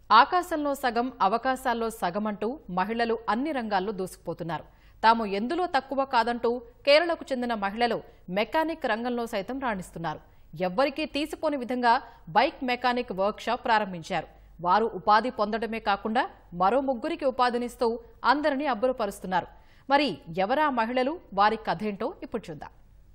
ఆకాశంలో సగం అవకాశాల్లో సగం అంటూ మహిళలు అన్ని రంగాల్లో దూసుకుపోతున్నారు తాము ఎందులో తక్కువ కాదంటూ కేరళకు చెందిన మహిళలు మెకానిక్ రంగంలో సైతం రాణిస్తున్నారు ఎవ్వరికీ తీసిపోని విధంగా బైక్ మెకానిక్ వర్క్షాప్ ప్రారంభించారు వారు ఉపాధి పొందడమే కాకుండా మరో ముగ్గురికి ఉపాధినిస్తూ అందరినీ అబ్బురపరుస్తున్నారు మరి ఎవరా మహిళలు వారి కథేంటో ఇప్పుడు చూద్దాం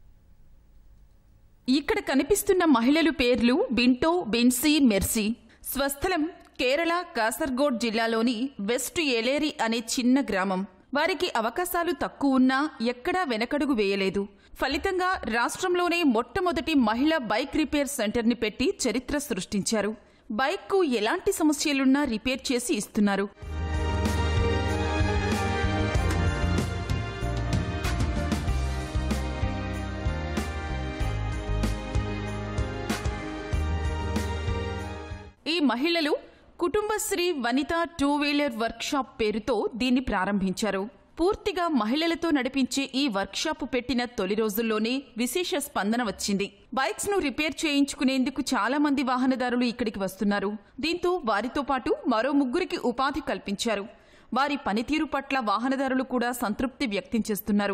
ఇక్కడ కనిపిస్తున్న మహిళలు పేర్లు బింటో బెన్సీ మెర్సీ స్వస్థలం కేరళ కాసర్గోడ్ జిల్లాలోని వెస్ట్ ఎలేరి అనే చిన్న గ్రామం వారికి అవకాశాలు తక్కువ ఉన్నా ఎక్కడా వెనకడుగు వేయలేదు ఫలితంగా రాష్ట్రంలోనే మొట్టమొదటి మహిళా బైక్ రిపేర్ సెంటర్ని పెట్టి చరిత్ర సృష్టించారు బైక్కు ఎలాంటి సమస్యలున్నా రిపేర్ చేసి ఇస్తున్నారు ఈ మహిళలు Kudumbashree Vanitha two wheeler workshop పేరుతో దీన్ని ప్రారంభించారు పూర్తిగా మహిళలతో నడిపించే ఈ వర్క్షాప్ పెట్టిన తొలి రోజుల్లోనే విశేష స్పందన వచ్చింది బైక్స్ ను రిపేర్ చేయించుకునేందుకు చాలా మంది వాహనదారులు ఇక్కడికి వస్తున్నారు దీంతో వారితో పాటు మరో ముగ్గురికి ఉపాధి కల్పించారు వారి పనితీరు పట్ల వాహనదారులు కూడా సంతృప్తి వ్యక్తం చేస్తున్నారు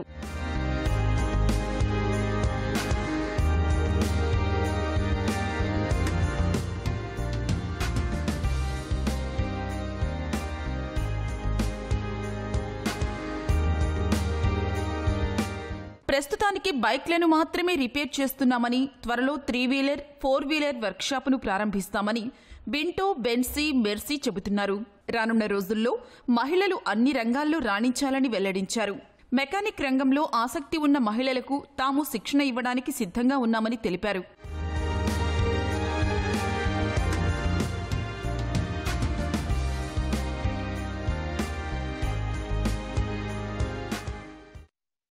ప్రస్తుతానికి బైక్లను మాత్రమే రిపేర్ చేస్తున్నామని త్వరలో త్రీ వీలర్ ఫోర్ వీలర్ వర్క్షాపును ప్రారంభిస్తామని బింటో బెన్సీ మెర్సీ చెబుతున్నారు రానున్న రోజుల్లో మహిళలు అన్ని రంగాల్లో రాణించాలని వెల్లడించారు మెకానిక్ రంగంలో ఆసక్తి ఉన్న మహిళలకు తాము శిక్షణ ఇవ్వడానికి సిద్ధంగా ఉన్నామని తెలిపారు